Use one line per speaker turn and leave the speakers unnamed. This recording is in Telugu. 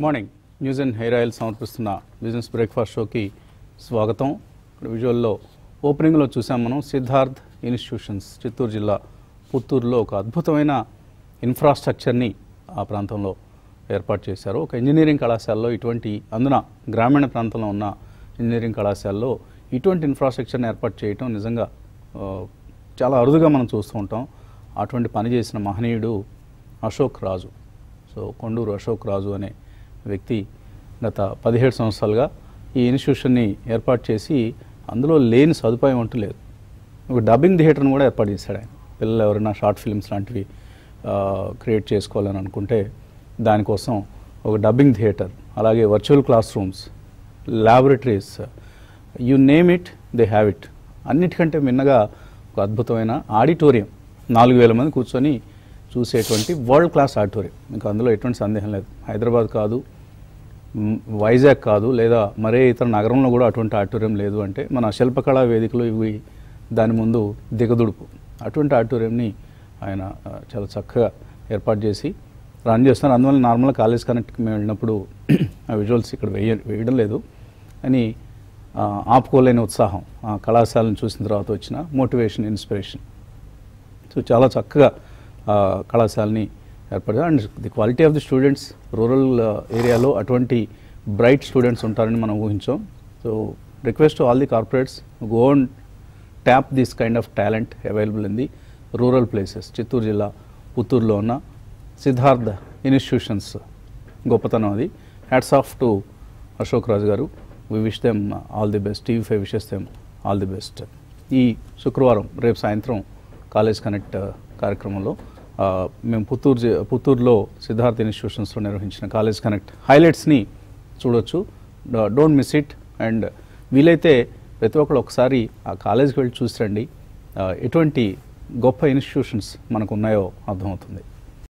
good morning news and hair oil సమర్పిస్తున్న బిజినెస్ బ్రేక్ఫాస్ట్ షోకి స్వాగతం ఇక్కడ విజువల్లో ఓపెనింగ్లో చూసాం మనం సిద్ధార్థ్ ఇన్స్టిట్యూషన్స్ చిత్తూరు జిల్లా పుత్తూరులో ఒక అద్భుతమైన ఇన్ఫ్రాస్ట్రక్చర్ని ఆ ప్రాంతంలో ఏర్పాటు చేశారు ఒక ఇంజనీరింగ్ కళాశాలలో ఇటువంటి అందున గ్రామీణ ప్రాంతంలో ఉన్న ఇంజనీరింగ్ కళాశాలలో ఇటువంటి ఇన్ఫ్రాస్ట్రక్చర్ని ఏర్పాటు చేయటం నిజంగా ఆ, చాలా అరుదుగా మనం చూస్తూ ఉంటాం అటువంటి పని చేసిన మహనీయుడు అశోక్ రాజు సో కొండూరు అశోక్ రాజు అనే వ్యక్తి గత పదిహేడు సంవత్సరాలుగా ఈ ఇన్స్టిట్యూషన్ని ఏర్పాటు చేసి అందులో లేని సదుపాయం అంటూ లేదు ఒక డబ్బింగ్ థియేటర్ని కూడా ఏర్పాటు చేశాడు ఆయన పిల్లలు ఎవరైనా షార్ట్ ఫిల్మ్స్ లాంటివి క్రియేట్ చేసుకోవాలని అనుకుంటే దానికోసం ఒక డబ్బింగ్ థియేటర్ అలాగే virtual classrooms laboratories you name it they have it అన్నిటికంటే మిన్నగా ఒక అద్భుతమైన ఆడిటోరియం నాలుగు వేల మంది కూర్చొని చూసేటువంటి వరల్డ్ క్లాస్ ఆడిటోరియం ఇంకా అందులో ఎటువంటి సందేహం లేదు హైదరాబాద్ కాదు మ్, వైజాగ్ కాదు లేదా మరే ఇతర నగరంలో కూడా అటువంటి ఆడిటోరియం లేదు అంటే మన శిల్పకళా వేదికలు ఇవి దాని ముందు దిగదుడుపు అటువంటి ఆడిటోరియంని ఆయన ఆ, చాలా చక్కగా ఏర్పాటు చేసి రన్ చేస్తున్నారు అందువల్ల నార్మల్గా కాలేజ్ కనెక్ట్కి మేము వెళ్ళినప్పుడు ఆ విజువల్స్ ఇక్కడ వేయ వేయడం లేదు అని ఆ, ఆపుకోలేని ఉత్సాహం ఆ కళాశాలను చూసిన తర్వాత వచ్చిన మోటివేషన్ ఇన్స్పిరేషన్ సో చాలా చక్కగా ఆ, కళాశాలని ఏర్పడి and the quality of the students rural ఏరియాలో అటువంటి బ్రైట్ స్టూడెంట్స్ ఉంటారని మనం ఊహించాం so request all the corporates go and tap this kind of talent available in the rural places Chittoor జిల్లా పుత్తూరులో ఉన్న సిద్ధార్థ ఇన్స్టిట్యూషన్స్ గొప్పతనం అది hats off to Ashok Raju garu we wish them all the best TV five wishes them all the best ఈ శుక్రవారం రేపు సాయంత్రం కాలేజ్ కనెక్ట్ కార్యక్రమంలో ఆ, మేము పుత్తూరు జి- పుత్తూరులో సిద్ధార్థ ఇన్స్టిట్యూషన్స్లో నిర్వహించిన కాలేజ్ కనెక్ట్ హైలైట్స్ని చూడొచ్చు డోంట్ మిస్ ఇట్ అండ్ వీలైతే ప్రతి ఒక్కరు ఒకసారి ఆ కాలేజ్కి వెళ్ళి చూసి రండి ఆ, ఎటువంటి గొప్ప ఇన్స్టిట్యూషన్స్ మనకు ఉన్నాయో అర్థమవుతుంది